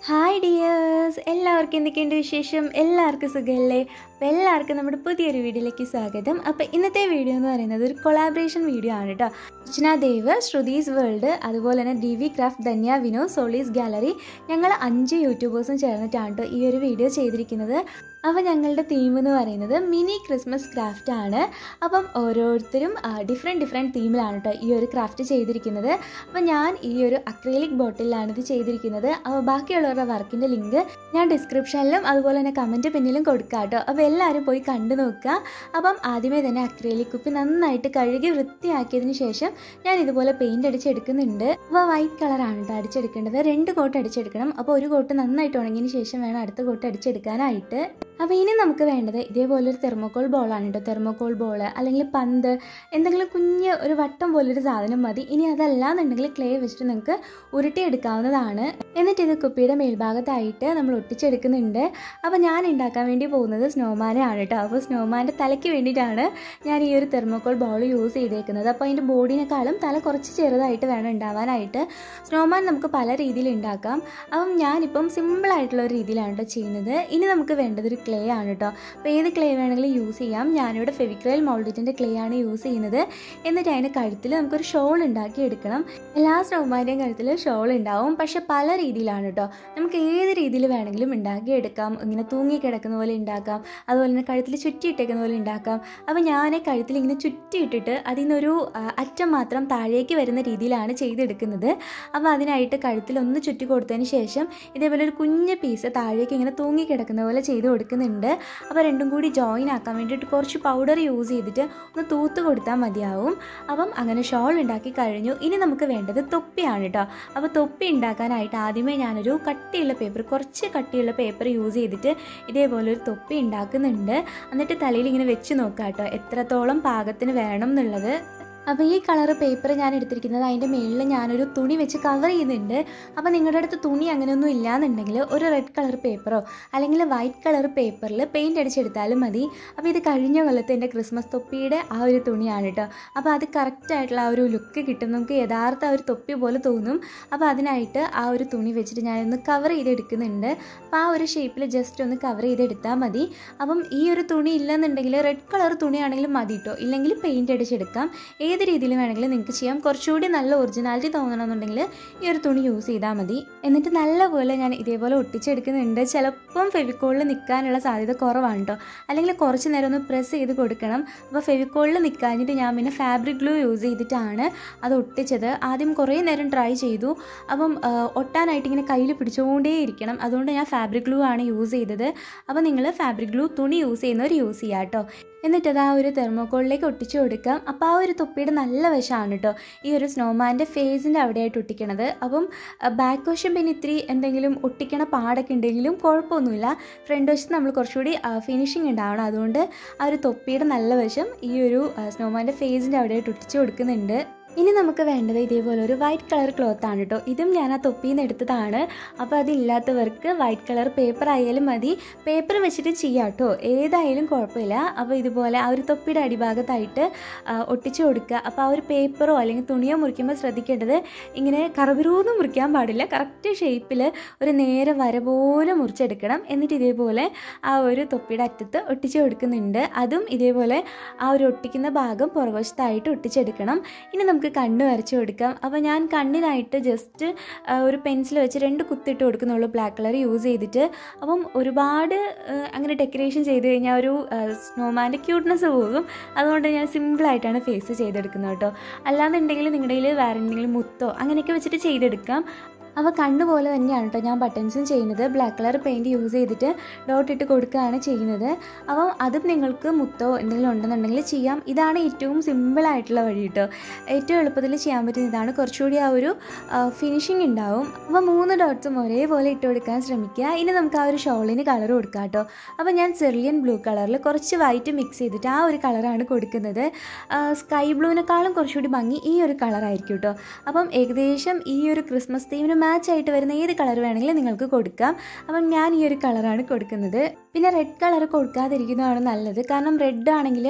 hi dears എല്ലാവർക്കും എന്തൊക്കെയുണ്ട് വിശേഷം എല്ലാവർക്കും സുഖമല്ലേ അപ്പോൾ എല്ലാവർക്കും നമ്മുടെ പുതിയൊരു വീഡിയോയിലേക്ക് സ്വാഗതം അപ്പോൾ ഇന്നത്തെ വീഡിയോ എന്ന് പറയുന്നത് ഒരു കൊളാബറേഷൻ വീഡിയോ ആണ് കേട്ടോ രചന ദേവ് ശ്രുതീസ് വേൾഡ് അതുപോലെ തന്നെ D V craft Dhanya Vinod Soly's gallery ഞങ്ങൾ അഞ്ച് യൂട്യൂബേഴ്സും ചേർന്നിട്ടാണ് കേട്ടോ ഈ ഒരു വീഡിയോ ചെയ്തിരിക്കുന്നത് അപ്പോൾ ഞങ്ങളുടെ തീം എന്ന് പറയുന്നത് മിനി ക്രിസ്മസ് ക്രാഫ്റ്റ് ആണ് അപ്പം ഓരോരുത്തരും ഡിഫറെൻറ്റ് ഡിഫറെൻറ്റ് തീമിലാണ് കേട്ടോ ഈ ഒരു ക്രാഫ്റ്റ് ചെയ്തിരിക്കുന്നത് അപ്പോൾ ഞാൻ ഈ ഒരു അക്രൈലിക് ബോട്ടിലാണ് ഇത് ചെയ്തിരിക്കുന്നത് അപ്പോൾ ബാക്കിയുള്ളവരുടെ വർക്കിൻ്റെ ലിങ്ക് ഞാൻ ഡിസ്ക്രിപ്ഷനിലും അതുപോലെ തന്നെ കമൻറ്റ് പിന്നിലും കൊടുക്കാം കേട്ടോ അപ്പോൾ എല്ലാവരും പോയി കണ്ടു നോക്കുക അപ്പം ആദ്യമേ തന്നെ അക്രൈലിക് കുപ്പി നന്നായിട്ട് കഴുകി വൃത്തിയാക്കിയതിന് ശേഷം ഞാൻ ഇതുപോലെ പെയിൻറ് അടിച്ചെടുക്കുന്നുണ്ട് അപ്പോൾ വൈറ്റ് കളറാണ് കേട്ടോ അടിച്ചെടുക്കേണ്ടത് രണ്ട് കോട്ട് അടിച്ചെടുക്കണം അപ്പോൾ ഒരു കോട്ട് നന്നായിട്ട് ഉണങ്ങിയതിന് ശേഷം വേണം അടുത്ത കോട്ട് അടിച്ചെടുക്കാനായിട്ട് അപ്പോൾ ഇനി നമുക്ക് വേണ്ടത് ഇതേപോലെ ഒരു തെർമോക്കോൾ ബോളാണ് കേട്ടോ തെർമോക്കോൾ ബോൾ അല്ലെങ്കിൽ പന്ത് എന്തെങ്കിലും കുഞ്ഞ് ഒരു വട്ടം പോലൊരു സാധനം മതി ഇനി അതല്ല എന്നുണ്ടെങ്കിൽ ക്ലേ വെച്ചിട്ട് നിങ്ങൾക്ക് ഉരുട്ടിയെടുക്കാവുന്നതാണ് എന്നിട്ട് ഇത് കുപ്പിയുടെ മേൽഭാഗത്തായിട്ട് നമ്മൾ ഒട്ടിച്ചെടുക്കുന്നുണ്ട് അപ്പോൾ ഞാൻ ഉണ്ടാക്കാൻ വേണ്ടി പോകുന്നത് സ്നോമാനെ ആണ് കേട്ടോ അപ്പോൾ സ്നോമാൻ്റെ തലയ്ക്ക് വേണ്ടിയിട്ടാണ് ഞാൻ ഈ ഒരു തെർമോക്കോൾ ബോൾ യൂസ് ചെയ്തേക്കുന്നത് അപ്പോൾ അതിൻ്റെ ബോഡിനേക്കാളും തല കുറച്ച് ചെറുതായിട്ട് വേണം ഉണ്ടാവാനായിട്ട് സ്നോമാൻ നമുക്ക് പല രീതിയിൽ ഉണ്ടാക്കാം അപ്പം ഞാനിപ്പം സിമ്പിളായിട്ടുള്ള ഒരു രീതിയിലാണ് കേട്ടോ ചെയ്യുന്നത് ഇനി നമുക്ക് വേണ്ടത് ഒരു ക്ലേ ആണ് കേട്ടോ അപ്പോൾ ഏത് ക്ലേ വേണമെങ്കിലും യൂസ് ചെയ്യാം ഞാനിവിടെ ഫെവിക്രൈൽ മോൾഡിറ്റിൻ്റെ ക്ലേ ആണ് യൂസ് ചെയ്യുന്നത് എന്നിട്ട് അതിൻ്റെ കഴുത്തിൽ നമുക്കൊരു ഷോൾ ഉണ്ടാക്കി എടുക്കണം എല്ലാ സ്നോമാൻ്റെയും കഴുത്തിൽ ഷോൾ ഉണ്ടാവും പക്ഷെ പല രീതിയിലാണ് കേട്ടോ നമുക്ക് ഏത് രീതിയിൽ വേണമെങ്കിലും ഉണ്ടാക്കി എടുക്കാം ഇങ്ങനെ തൂങ്ങി കിടക്കുന്ന പോലെ ഉണ്ടാക്കാം അതുപോലെ തന്നെ കഴുത്തിൽ ചുറ്റിയിട്ടേക്കുന്ന പോലെ ഉണ്ടാക്കാം അപ്പോൾ ഞാൻ കഴുത്തിൽ ഇങ്ങനെ ചുറ്റിയിട്ടിട്ട് അതിൽ നിന്നൊരു ആ, അറ്റം മാത്രം താഴേക്ക് വരുന്ന രീതിയിലാണ് ചെയ്തെടുക്കുന്നത് അപ്പോൾ അതിനായിട്ട് കഴുത്തിൽ ഒന്ന് ചുറ്റി കൊടുത്തതിന് ശേഷം ഇതേപോലെ ഒരു കുഞ്ഞ് പീസ് താഴേക്ക് ഇങ്ങനെ തൂങ്ങി കിടക്കുന്ന പോലെ ചെയ്ത് കൊടുക്കുന്നുണ്ട് അപ്പോൾ രണ്ടും കൂടി ജോയിൻ ആക്കാൻ വേണ്ടിയിട്ട് കുറച്ച് പൗഡർ യൂസ് ചെയ്തിട്ട് ഒന്ന് തൂത്ത് കൊടുത്താൽ മതിയാവും അപ്പം അങ്ങനെ ഷോൾ ഉണ്ടാക്കി കഴിഞ്ഞു ഇനി നമുക്ക് വേണ്ടത് തൊപ്പിയാണ് കേട്ടോ അപ്പോൾ തൊപ്പി ഉണ്ടാക്കാനായിട്ട് ആദ്യമേ ഞാനൊരു കട്ടിയുള്ള പേപ്പർ കുറച്ച് കട്ടിയുള്ള പേപ്പർ യൂസ് ചെയ്തിട്ട് ഇതേപോലെ ഒരു തൊപ്പി ഉണ്ടാക്കുന്നുണ്ട് എന്നിട്ട് തലയിൽ ഇങ്ങനെ വെച്ച് നോക്കാം കേട്ടോ എത്രത്തോളം പാകത്തിന് വേണം എന്നുള്ളത് അപ്പോൾ ഈ കളർ പേപ്പർ ഞാൻ എടുത്തിരിക്കുന്നത് അതിൻ്റെ മുകളിൽ ഞാനൊരു തുണി വെച്ച് കവർ ചെയ്യുന്നുണ്ട് അപ്പോൾ നിങ്ങളുടെ അടുത്ത് തുണി അങ്ങനെയൊന്നും ഇല്ലാന്നുണ്ടെങ്കിൽ ഒരു റെഡ് കളർ പേപ്പറോ അല്ലെങ്കിൽ വൈറ്റ് കളർ പേപ്പറിൽ പെയിൻറ് അടിച്ചെടുത്താലും മതി അപ്പോൾ ഇത് കഴിഞ്ഞ കൊല്ലത്തെ എൻ്റെ ക്രിസ്മസ് തൊപ്പിയുടെ ആ ഒരു തുണിയാണ് കേട്ടോ അപ്പോൾ അത് കറക്റ്റ് ആയിട്ടുള്ള ആ ഒരു ലുക്ക് കിട്ടും നമുക്ക് യഥാർത്ഥ ആ ഒരു തൊപ്പി പോലെ തോന്നും അപ്പോൾ അതിനായിട്ട് ആ ഒരു തുണി വെച്ചിട്ട് ഞാനൊന്ന് കവർ ചെയ്തെടുക്കുന്നുണ്ട് അപ്പോൾ ആ ഒരു ഷേപ്പിൽ ജസ്റ്റ് ഒന്ന് കവർ ചെയ്തെടുത്താൽ മതി അപ്പം ഈ ഒരു തുണി ഇല്ലെന്നുണ്ടെങ്കിൽ റെഡ് കളർ തുണിയാണെങ്കിലും മതി കേട്ടോ ഇല്ലെങ്കിൽ പെയിൻറ് അടിച്ചെടുക്കാം ഏത് രീതിയിൽ വേണമെങ്കിലും നിങ്ങൾക്ക് ചെയ്യാം കുറച്ചുകൂടി നല്ല ഒറിജിനാലിറ്റി തോന്നണമെന്നുണ്ടെങ്കിൽ ഈ ഒരു തുണി യൂസ് ചെയ്താൽ മതി എന്നിട്ട് നല്ലപോലെ ഞാൻ ഇതേപോലെ ഒട്ടിച്ചെടുക്കുന്നുണ്ട് ചിലപ്പം ഫെവിക്കോളിൽ നിൽക്കാനുള്ള സാധ്യത കുറവാണ് കേട്ടോ അല്ലെങ്കിൽ കുറച്ച് നേരം ഒന്ന് പ്രസ് ചെയ്ത് കൊടുക്കണം അപ്പോൾ ഫെവിക്കോളിൽ നിൽക്കാഞ്ഞിട്ട് ഞാൻ പിന്നെ ഫാബ്രിക് ഗ്ലൂ യൂസ് ചെയ്തിട്ടാണ് അത് ഒട്ടിച്ചത് ആദ്യം കുറേ നേരം ട്രൈ ചെയ്തു അപ്പം ആ, ഒട്ടാനായിട്ട് ഇങ്ങനെ കയ്യിൽ പിടിച്ചുകൊണ്ടേ ഇരിക്കണം അതുകൊണ്ട് ഞാൻ ഫാബ്രിക് ഗ്ലൂ ആണ് യൂസ് ചെയ്തത് അപ്പോൾ നിങ്ങൾ ഫാബ്രിക് ഗ്ലൂ തുണി യൂസ് ചെയ്യുന്നവർ യൂസ് ചെയ്യാം കേട്ടോ എന്നിട്ട് അത് ആ ഒരു തെർമോക്കോളിലേക്ക് ഒട്ടിച്ചു കൊടുക്കാം അപ്പോൾ ആ ഒരു തൊപ്പിയുടെ നല്ല വശമാണ് കേട്ടോ ഈ ഒരു സ്നോമാൻ്റെ ഫേസിൻ്റെ അവിടെയായിട്ട് ഒട്ടിക്കണത് അപ്പം ബാക്ക് വശം പിന്നെ ഇത്തിരി എന്തെങ്കിലും ഒട്ടിക്കണ പാടൊക്കെ ഉണ്ടെങ്കിലും കുഴപ്പമൊന്നുമില്ല ഫ്രണ്ട് വശത്ത് നമ്മൾ കുറച്ചുകൂടി ഫിനിഷിങ് ഉണ്ടാവണം അതുകൊണ്ട് ആ ഒരു തൊപ്പിയുടെ നല്ല വശം ഈ ഒരു സ്നോമാൻ്റെ ഫേസിൻ്റെ അവിടെയായിട്ട് ഒട്ടിച്ചു കൊടുക്കുന്നുണ്ട് ഇനി നമുക്ക് വേണ്ടത് ഇതേപോലെ ഒരു വൈറ്റ് കളർ ക്ലോത്ത് ആണ് കേട്ടോ ഇതും ഞാൻ ആ തൊപ്പിയിൽ നിന്ന് എടുത്തതാണ് അപ്പോൾ അതില്ലാത്തവർക്ക് വൈറ്റ് കളർ പേപ്പർ ആയാലും മതി പേപ്പർ വെച്ചിട്ട് ചെയ്യാം കേട്ടോ ഏതായാലും കുഴപ്പമില്ല അപ്പോൾ ഇതുപോലെ ആ ഒരു തൊപ്പിയുടെ അടിഭാഗത്തായിട്ട് ആ, ഒട്ടിച്ചു കൊടുക്കുക അപ്പോൾ ആ ഒരു പേപ്പറോ അല്ലെങ്കിൽ തുണിയോ മുറിക്കുമ്പോൾ ശ്രദ്ധിക്കേണ്ടത് ഇങ്ങനെ കറവിറൂന്ന് മുറിക്കാൻ പാടില്ല കറക്റ്റ് ഷേപ്പിൽ ഒരു നേരെ വര പോലെ മുറിച്ചെടുക്കണം എന്നിട്ട് ഇതേപോലെ ആ ഒരു തൊപ്പിയുടെ അറ്റത്ത് ഒട്ടിച്ചു കൊടുക്കുന്നുണ്ട് അതും ഇതേപോലെ ആ ഒരു ഒട്ടിക്കുന്ന ഭാഗം പുറകുവശത്തായിട്ട് ഒട്ടിച്ചെടുക്കണം ഇനി നമുക്ക് കണ്ണ് വരച്ച് കൊടുക്കാം അപ്പോൾ ഞാൻ കണ്ണിനായിട്ട് ജസ്റ്റ് ഒരു പെൻസിൽ വെച്ച് രണ്ട് കുത്തിട്ട് കൊടുക്കുന്നുള്ളൂ ബ്ലാക്ക് കളർ യൂസ് ചെയ്തിട്ട് അപ്പം ഒരുപാട് ആ, അങ്ങനെ ഡെക്കറേഷൻ ചെയ്ത് കഴിഞ്ഞാൽ ഒരു സ്നോമാൻ്റെ ക്യൂട്ട്നെസ് പോകും അതുകൊണ്ട് ഞാൻ സിമ്പിളായിട്ടാണ് ഫേസ് ചെയ്തെടുക്കുന്നത് കേട്ടോ അല്ലാന്നുണ്ടെങ്കിൽ നിങ്ങളുടെ കയ്യിൽ വേറെ എന്തെങ്കിലും മുത്തോ അങ്ങനെയൊക്കെ വെച്ചിട്ട് ചെയ്തെടുക്കാം അപ്പോൾ കണ്ണ് പോലെ തന്നെയാണ് കേട്ടോ ഞാൻ ബട്ടൺസും ചെയ്യുന്നത് ബ്ലാക്ക് കളർ പെയിൻറ്റ് യൂസ് ചെയ്തിട്ട് ഡോട്ട് ഇട്ട് കൊടുക്കുകയാണ് ചെയ്യുന്നത് അപ്പം അതും നിങ്ങൾക്ക് മുത്തോ എന്തെങ്കിലും ഉണ്ടെന്നുണ്ടെങ്കിൽ ചെയ്യാം ഇതാണ് ഏറ്റവും സിമ്പിളായിട്ടുള്ള വഴി കേട്ടോ ഏറ്റവും എളുപ്പത്തിൽ ചെയ്യാൻ പറ്റുന്ന ഇതാണ് കുറച്ചുകൂടി ആ ഒരു ഫിനിഷിംഗ് ഉണ്ടാവും അപ്പോൾ മൂന്ന് ഡോട്ട്സും ഒരേപോലെ ഇട്ട് കൊടുക്കാൻ ശ്രമിക്കുക ഇനി നമുക്ക് ആ ഒരു ഷോളിന് കളർ കൊടുക്കാം കേട്ടോ അപ്പോൾ ഞാൻ ചെറിയൻ ബ്ലൂ കളറിൽ കുറച്ച് വൈറ്റ് മിക്സ് ചെയ്തിട്ട് ആ ഒരു കളറാണ് കൊടുക്കുന്നത് സ്കൈ ബ്ലൂവിനേക്കാളും കുറച്ചുകൂടി ഭംഗി ഈ ഒരു കളറായിരിക്കും കേട്ടോ അപ്പം ഏകദേശം ഈ ഒരു ക്രിസ്മസ് തീമിന് മാച്ച് ആയിട്ട് വരുന്ന ഏത് കളർ വേണമെങ്കിലും നിങ്ങൾക്ക് കൊടുക്കാം അപ്പം ഞാൻ ഈ ഒരു കളറാണ് കൊടുക്കുന്നത് പിന്നെ റെഡ് കളർ കൊടുക്കാതിരിക്കുന്നതാണ് നല്ലത് കാരണം റെഡ് ആണെങ്കിൽ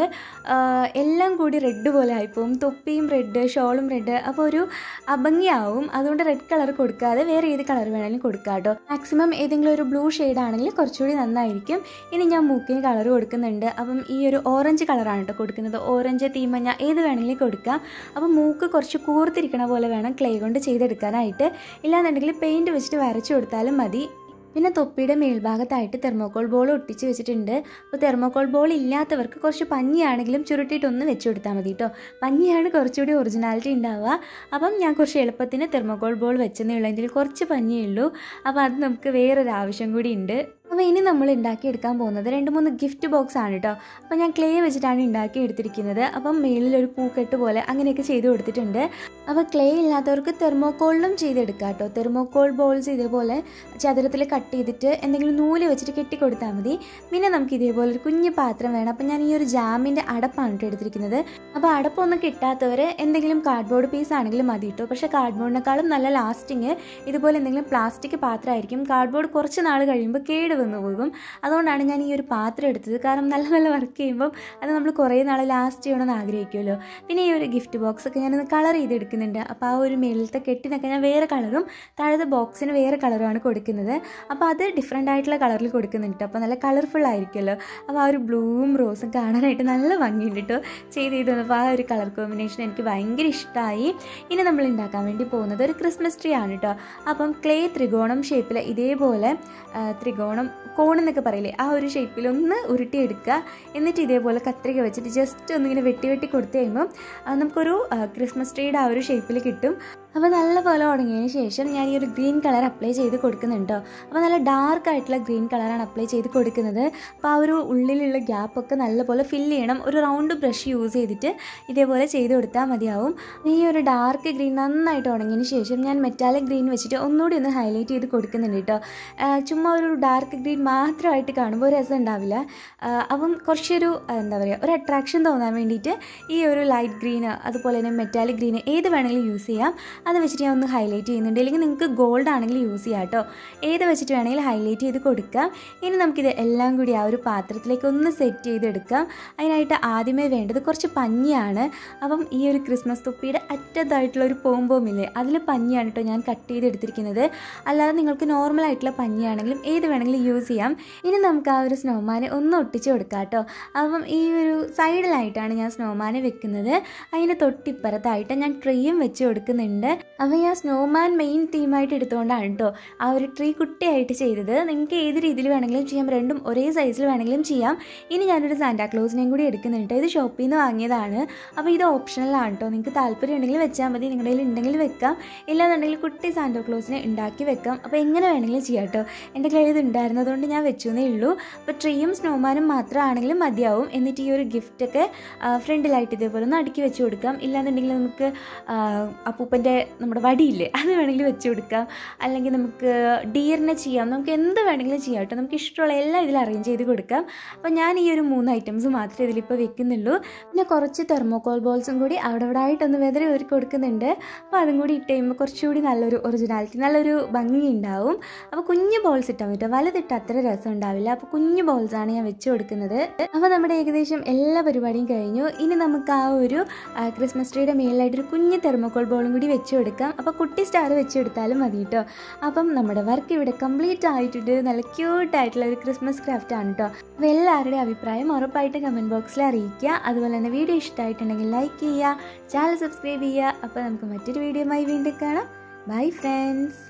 എല്ലാം കൂടി റെഡ് പോലെ ആയിപ്പോവും തൊപ്പിയും റെഡ് ഷോളും റെഡ് അപ്പോൾ ഒരു അഭംഗിയാവും അതുകൊണ്ട് റെഡ് കളർ കൊടുക്കാതെ വേറെ ഏത് കളർ വേണമെങ്കിലും കൊടുക്കാം കേട്ടോ മാക്സിമം ഏതെങ്കിലും ഒരു ബ്ലൂ ഷെയ്ഡ് ആണെങ്കിൽ കുറച്ചുകൂടി നന്നായിരിക്കും ഇനി ഞാൻ മൂക്കിന് കളർ കൊടുക്കുന്നുണ്ട് അപ്പം ഈ ഒരു ഓറഞ്ച് കളറാണ് കേട്ടോ കൊടുക്കുന്നത് ഓറഞ്ച് തീമഞ്ഞ ഏത് വേണമെങ്കിലും കൊടുക്കാം അപ്പം മൂക്ക് കുറച്ച് കൂർത്തിരിക്കണ പോലെ വേണം ക്ലേ കൊണ്ട് ചെയ്തെടുക്കാനായിട്ട് ഇല്ലാന്നുണ്ടെങ്കിൽ പെയിൻറ്റ് വെച്ചിട്ട് വരച്ചു കൊടുത്താലും മതി പിന്നെ തൊപ്പിയുടെ മേൽഭാഗത്തായിട്ട് തെർമോക്കോൾ ബോൾ ഒട്ടിച്ച് വെച്ചിട്ടുണ്ട് അപ്പോൾ തെർമോക്കോൾ ബോൾ ഇല്ലാത്തവർക്ക് കുറച്ച് പഞ്ഞിയാണെങ്കിലും ചുരുട്ടിയിട്ടൊന്ന് വെച്ച് കൊടുത്താൽ മതി കേട്ടോ പഞ്ഞിയാണ് കുറച്ചുകൂടി ഒറിജിനാലിറ്റി ഉണ്ടാവുക അപ്പം ഞാൻ കുറച്ച് എളുപ്പത്തിന് തെർമോക്കോൾ ബോൾ വെച്ചെന്നേ ഉള്ളൂ ഇതിൽ കുറച്ച് പഞ്ഞിയേ ഉള്ളൂ അപ്പോൾ അത് നമുക്ക് വേറൊരു ആവശ്യം കൂടി ഉണ്ട് അപ്പോൾ ഇനി നമ്മൾ ഉണ്ടാക്കിയെടുക്കാൻ പോകുന്നത് രണ്ട് മൂന്ന് ഗിഫ്റ്റ് ബോക്സ് ആണ് കേട്ടോ അപ്പോൾ ഞാൻ ക്ലേ വെച്ചിട്ടാണ് ഉണ്ടാക്കി എടുത്തിരിക്കുന്നത് അപ്പം മേളിൽ ഒരു പൂക്കെട്ട് പോലെ അങ്ങനെയൊക്കെ ചെയ്ത് കൊടുത്തിട്ടുണ്ട് അപ്പോൾ ക്ലേ ഇല്ലാത്തവർക്ക് തെർമോക്കോളിലും ചെയ്തെടുക്കാം കേട്ടോ തെർമോക്കോൾ ബോൾസ് ഇതേപോലെ ചതുരത്തിൽ കട്ട് ചെയ്തിട്ട് എന്തെങ്കിലും നൂല് വെച്ചിട്ട് കെട്ടി കൊടുത്താൽ മതി പിന്നെ നമുക്ക് ഇതേപോലെ ഒരു കുഞ്ഞ് പാത്രം വേണം അപ്പോൾ ഞാൻ ഈ ഒരു ജാമിൻ്റെ അടപ്പാണ് കേട്ടോ എടുത്തിരിക്കുന്നത് അപ്പോൾ അടപ്പൊന്നും കിട്ടാത്തവർ എന്തെങ്കിലും കാർഡ്ബോർഡ് പീസ് ആണെങ്കിലും മതി കേട്ടോ പക്ഷേ കാർഡ്ബോർഡിനേക്കാളും നല്ല ലാസ്റ്റിങ് ഇതുപോലെ എന്തെങ്കിലും പ്ലാസ്റ്റിക് പാത്രമായിരിക്കും കാർഡ്ബോർഡ് കുറച്ച് നാൾ കഴിയുമ്പോൾ കേട് വന്നു പോകും അതുകൊണ്ടാണ് ഞാൻ ഈ ഒരു പാത്രം എടുത്തത് കാരണം നല്ല നല്ല വർക്ക് ചെയ്യുമ്പം അത് നമ്മൾ കുറേ നാൾ ലാസ്റ്റ് ചെയ്യണമെന്ന് ആഗ്രഹിക്കുമല്ലോ പിന്നെ ഈ ഒരു ഗിഫ്റ്റ് ബോക്സ് ഒക്കെ ഞാനൊന്ന് കളർ ചെയ്തെടുക്കുന്നുണ്ട് അപ്പോൾ ആ ഒരു മേളിലത്തെ കെട്ടിനൊക്കെ ഞാൻ വേറെ കളറും താഴത്തെ ബോക്സിന് വേറെ കളറുമാണ് കൊടുക്കുന്നത് അപ്പോൾ അത് ഡിഫറെൻ്റ് ആയിട്ടുള്ള കളറിൽ കൊടുക്കുന്നുണ്ട് അപ്പോൾ നല്ല കളർഫുൾ ആയിരിക്കുമല്ലോ അപ്പോൾ ആ ഒരു ബ്ലൂവും റോസും കാണാനായിട്ട് നല്ല ഭംഗിയുണ്ട് കേട്ടോ ചെയ്ത് ചെയ്ത് വന്നപ്പോൾ ആ ഒരു കളർ കോമ്പിനേഷൻ എനിക്ക് ഭയങ്കര ഇഷ്ടമായി ഇനി നമ്മൾ ഉണ്ടാക്കാൻ വേണ്ടി പോകുന്നത് ഒരു ക്രിസ്മസ് ട്രീ ആണ് കേട്ടോ അപ്പം ക്ലേ ത്രികോണം ഷേപ്പിൽ ഇതേപോലെ ത്രികോണം കോണെന്നൊക്കെ പറയില്ലേ ആ ഒരു ഷേപ്പിൽ ഒന്ന് ഉരുട്ടിയെടുക്കുക എന്നിട്ട് ഇതേപോലെ കത്രിക വെച്ചിട്ട് ജസ്റ്റ് ഒന്നിങ്ങനെ വെട്ടി വെട്ടി കൊടുത്തു കഴിയുമ്പം നമുക്കൊരു ക്രിസ്മസ് ട്രീയുടെ ആ ഒരു ഷേപ്പിൽ കിട്ടും അപ്പോൾ നല്ലപോലെ ഉണങ്ങിയതിന് ശേഷം ഞാൻ ഈ ഒരു ഗ്രീൻ കളർ അപ്ലൈ ചെയ്ത് കൊടുക്കുന്നുണ്ടോ അപ്പോൾ നല്ല ഡാർക്ക് ആയിട്ടുള്ള ഗ്രീൻ കളറാണ് അപ്ലൈ ചെയ്ത് കൊടുക്കുന്നത് അപ്പോൾ ആ ഒരു ഉള്ളിലുള്ള ഗ്യാപ്പൊക്കെ നല്ലപോലെ ഫില്ല് ചെയ്യണം ഒരു റൗണ്ട് ബ്രഷ് യൂസ് ചെയ്തിട്ട് ഇതേപോലെ ചെയ്ത് കൊടുത്താൽ മതിയാവും ഈ ഒരു ഡാർക്ക് ഗ്രീൻ നന്നായിട്ട് ഉണങ്ങിയതിന് ശേഷം ഞാൻ മെറ്റാലിക് ഗ്രീൻ വെച്ചിട്ട് ഒന്നുകൂടി ഒന്ന് ഹൈലൈറ്റ് ചെയ്ത് കൊടുക്കുന്നുണ്ട് കേട്ടോ ചുമ്മാ ഒരു ഡാർക്ക് ഗ്രീൻ മാത്രമായിട്ട് കാണുമ്പോൾ രസം ഉണ്ടാവില്ല അപ്പം കുറച്ചൊരു എന്താ പറയുക ഒരു അട്രാക്ഷൻ തോന്നാൻ വേണ്ടിയിട്ട് ഈ ഒരു ലൈറ്റ് ഗ്രീന് അതുപോലെ തന്നെ മെറ്റാലിക് ഗ്രീന് ഏത് വേണമെങ്കിലും യൂസ് ചെയ്യാം അത് വെച്ചിട്ട് ഞാൻ ഒന്ന് ഹൈലൈറ്റ് ചെയ്യുന്നുണ്ട് അല്ലെങ്കിൽ നിങ്ങൾക്ക് ഗോൾഡ് ആണെങ്കിൽ യൂസ് ചെയ്യാം കേട്ടോ ഏത് വെച്ചിട്ട് വേണമെങ്കിൽ ഹൈലൈറ്റ് ചെയ്ത് കൊടുക്കാം ഇനി നമുക്കിത് എല്ലാം കൂടി ആ ഒരു പാത്രത്തിലേക്ക് ഒന്ന് സെറ്റ് ചെയ്തെടുക്കാം അതിനായിട്ട് ആദ്യമേ വേണ്ടത് കുറച്ച് പഞ്ഞിയാണ് അപ്പം ഈ ഒരു ക്രിസ്മസ് തൊപ്പിയുടെ അറ്റത്തായിട്ടുള്ള ഒരു പോംപോമില്ലേ അതിൽ പഞ്ഞിയാണ് കേട്ടോ ഞാൻ കട്ട് ചെയ്തെടുത്തിരിക്കുന്നത് അല്ലാതെ നിങ്ങൾക്ക് നോർമൽ ആയിട്ടുള്ള പഞ്ഞിയാണെങ്കിലും ഏത് വേണമെങ്കിലും യൂസ് ചെയ്യാം ഇനി നമുക്ക് ആ ഒരു സ്നോമാനെ ഒന്ന് ഒട്ടിച്ച് കൊടുക്കാം കേട്ടോ അപ്പം ഈ ഒരു സൈഡിലായിട്ടാണ് ഞാൻ സ്നോമാനെ വെക്കുന്നത് അതിന് തൊട്ടിപ്പുറത്തായിട്ട് ഞാൻ ട്രീയും വെച്ച് കൊടുക്കുന്നുണ്ട് അപ്പോൾ ഞാൻ സ്നോമാൻ മെയിൻ തീമായിട്ട് എടുത്തുകൊണ്ടാണ് കേട്ടോ ആ ഒരു ട്രീ കുട്ടിയായിട്ട് ചെയ്തത് നിങ്ങൾക്ക് ഏത് രീതിയിൽ വേണമെങ്കിലും ചെയ്യാം രണ്ടും ഒരേ സൈസിൽ വേണമെങ്കിലും ചെയ്യാം ഇനി ഞാനൊരു സാന്റാക്ലോസിനെയും കൂടി എടുക്കുന്നുണ്ട് ഇത് ഷോപ്പിൽ നിന്ന് വാങ്ങിയതാണ് അപ്പോൾ ഇത് ഓപ്ഷണലാണ് കേട്ടോ നിങ്ങൾക്ക് താല്പര്യം ഉണ്ടെങ്കിൽ വെച്ചാൽ മതി നിങ്ങളുടെ കയ്യിൽ ഉണ്ടെങ്കിൽ വെക്കാം ഇല്ലാന്നുണ്ടെങ്കിൽ കുട്ടി സാന്റാക്ലോസിനെ ഉണ്ടാക്കി വെക്കാം അപ്പോൾ എങ്ങനെ വേണമെങ്കിലും ചെയ്യാം കേട്ടോ എൻ്റെ കയ്യിൽ ഇത് ഉണ്ടായിരുന്നതുകൊണ്ട് ഞാൻ വെച്ചു എന്നേ ഉള്ളൂ അപ്പോൾ ട്രീയും സ്നോമാനും മാത്രമാണെങ്കിലും മതിയാവും എന്നിട്ട് ഈ ഒരു ഗിഫ്റ്റൊക്കെ ഫ്രണ്ടിലായിട്ട് ഇതേപോലെ ഒന്ന് അടുക്കി വെച്ച് കൊടുക്കാം ഇല്ലാന്നുണ്ടെങ്കിൽ നമുക്ക് അപ്പൂപ്പൻ്റെ നമ്മുടെ വടിയില്ലേ അത് വേണമെങ്കിൽ വെച്ച് കൊടുക്കാം അല്ലെങ്കിൽ നമുക്ക് ഡിയറിനെ ചെയ്യാം നമുക്ക് എന്ത് വേണമെങ്കിലും ചെയ്യാം കേട്ടോ നമുക്ക് ഇഷ്ടമുള്ള എല്ലാം ഇതിൽ അറേഞ്ച് ചെയ്ത് കൊടുക്കാം അപ്പോൾ ഞാൻ ഈ ഒരു മൂന്ന് ഐറ്റംസ് മാത്രമേ ഇതിലിപ്പോൾ വെക്കുന്നുള്ളൂ പിന്നെ കുറച്ച് തെർമോകോൾ ബോൾസും കൂടി അവിടെ അവിടെ ആയിട്ടൊന്ന് വെതറി ഒരു കൊടുക്കുന്നുണ്ട് അപ്പോൾ അതും കൂടി ഇട്ട് കഴിയുമ്പോൾ കുറച്ചുകൂടി നല്ലൊരു ഒറിജിനാലിറ്റി നല്ലൊരു ഭംഗി ഉണ്ടാവും അപ്പോൾ കുഞ്ഞ് ബോൾസ് ഇട്ടാൽ പറ്റും വലുതിട്ട് അത്ര രസം ഉണ്ടാവില്ല അപ്പോൾ കുഞ്ഞ് ബോൾസാണ് ഞാൻ വെച്ച് കൊടുക്കുന്നത് അപ്പോൾ നമ്മുടെ ഏകദേശം എല്ലാ പരിപാടിയും കഴിഞ്ഞു ഇനി നമുക്ക് ആ ഒരു ക്രിസ്മസ് ട്രീയുടെ മേളിലായിട്ടൊരു കുഞ്ഞ് തെർമോക്കോൾ ബോളും കൂടി വെച്ച് കൊടുക്കാം അപ്പോൾ കുട്ടി സ്റ്റാർ വെച്ച് കൊടുത്താലും മതി കേട്ടോ അപ്പം നമ്മുടെ വർക്ക് ഇവിടെ കംപ്ലീറ്റ് ആയിട്ടുണ്ട് നല്ല ക്യൂട്ടായിട്ടുള്ള ഒരു ക്രിസ്മസ് ക്രാഫ്റ്റ് ആണ് കേട്ടോ അപ്പോൾ എല്ലാവരുടെയും അഭിപ്രായം ഉറപ്പായിട്ടും കമൻറ്റ് ബോക്സിൽ അറിയിക്കുക അതുപോലെ തന്നെ വീഡിയോ ഇഷ്ടമായിട്ടുണ്ടെങ്കിൽ ലൈക്ക് ചെയ്യുക ചാനൽ സബ്സ്ക്രൈബ് ചെയ്യുക അപ്പോൾ നമുക്ക് മറ്റൊരു വീഡിയോയുമായി വീണ്ടും കാണാം ബൈ ഫ്രണ്ട്സ്